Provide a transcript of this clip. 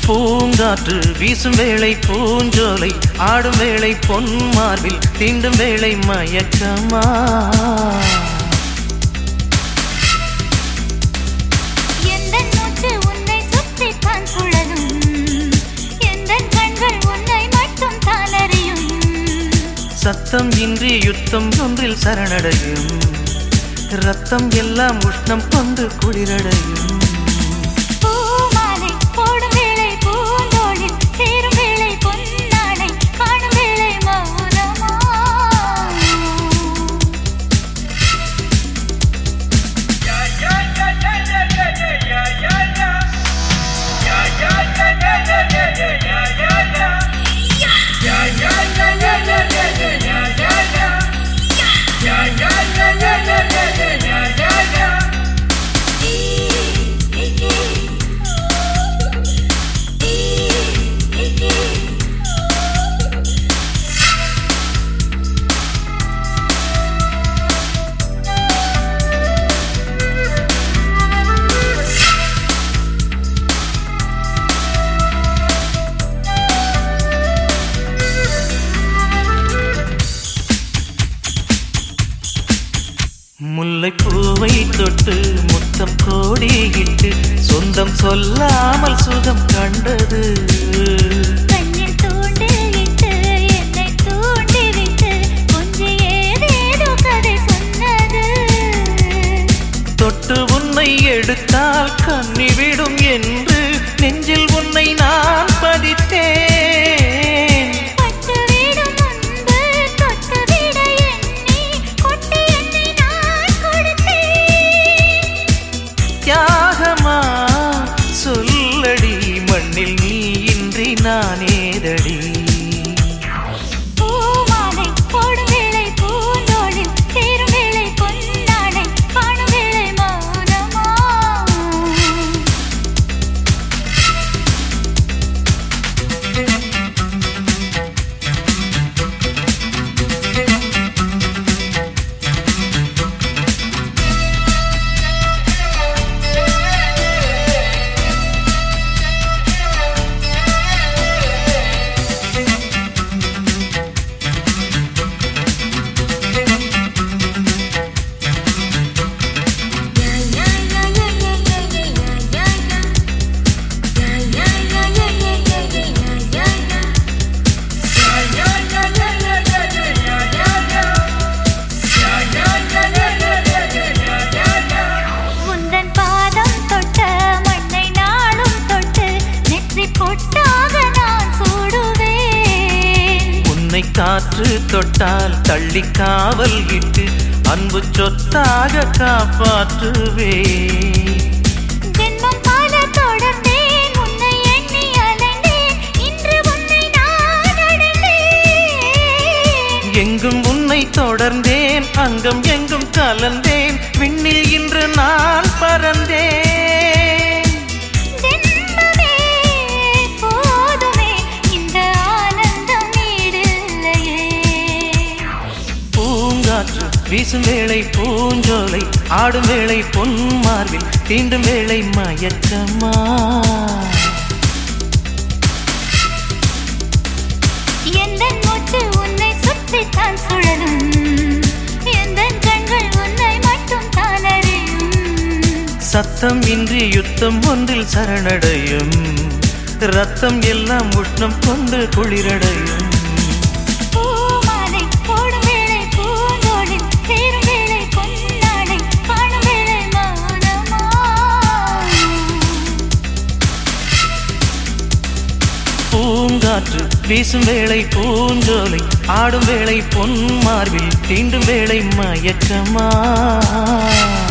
பூங்காற்று வீசும் வேளை பூஞ்சோலை ஆடும் வேளை பொன் மார்பில் தீண்டும் வேளை மயக்கமா எந்தன் மூச்சு உன்னை சுற்றித்தான் சுழலும் எந்தன் கண்கள் உன்னை மட்டும் தான் அறியும் சத்தம் இன்றி யுத்தம் ஒன்றில் சரணடையும் ரத்தம் எல்லாம் உஷ்ணம் கொண்டு குளிரடையும் பூமாலை போடும் வேளை பூந்தோளில் சேரும் வேளை பொன்னாடை காணும் வேளை மௌனமா முல்லைப்பூவை தொட்டு முத்தம் கோடியிட்டு சொந்தம் சொல்லாமல் சுகம் கண்டது கண்ணில் தூண்டிலிட்டு என்னை தூண்டிவிட்டு கொஞ்சம் ஏதேதோ கதை சொன்னது தொட்டு உன்னை எடுத்தால் கண்ணி விடும் என்று நெஞ்சில் உன்னை நான் பதித்தேன் பட்டுவிடும் முன்பு தொட்டுவிட எண்ணி கொட்டி என்னை நான் கொடுத்தேன் தியாகமா சொல்லடி மண்ணில் நீ இன்றி நானேதடி பூமாலை போடும் வேளை பூந்தோளில் சேரும் வேளை பொன்னாடை காணும் வேளை மௌனமா உந்தன் பாதம் தொட்ட மண்ணை நாளும் தொட்டு நெற்றி பொட்டாக நான் சூடுவேன் உன்னை காற்று தொட்டால் தள்ளி காவல் இட்டு அன்பு சொத்தாக காப்பாற்றுவே ஜென்மம் பல தொடர்ந்தேன் உன்னை எண்ணி அலைந்தேன் இன்று உன்னை நான் அடைந்தேன் எங்கும் உன்னை தொடர்ந்தேன் அங்கம் எங்கும் கலந்தேன் விண்ணில் இன்று நான் பறந்தேன் ஜென்மமே போதுமே இந்த ஆனந்தம் ஈடில்லையே பூங்காற்று வீசும் வேளை பூஞ்சோலை ஆடும் வேளை பொன் மார்பில் தீண்டும் வேளை மயக்கமா எந்தன் மூச்சு உன்னை சுற்றித்தான் சுழலும் எந்தன் கண்கள் உன்னை மட்டும் தான் அறியும் சத்தம் இன்றி யுத்தம் ஒன்றில் சரணடையும் ரத்தம் எல்லாம் உஷ்ணம் கொண்டு குளிரடையும் பூமாலை போடும் வேளை பூந்தோளில் சேரும் வேளை பொன்னாடை காணும் வேளை மௌனமா பூங்காற்று வீசும் வேளை பூஞ்சோலை ஆடும் வேளை பொன் மார்பில் தீண்டும் வேளை மயக்கமா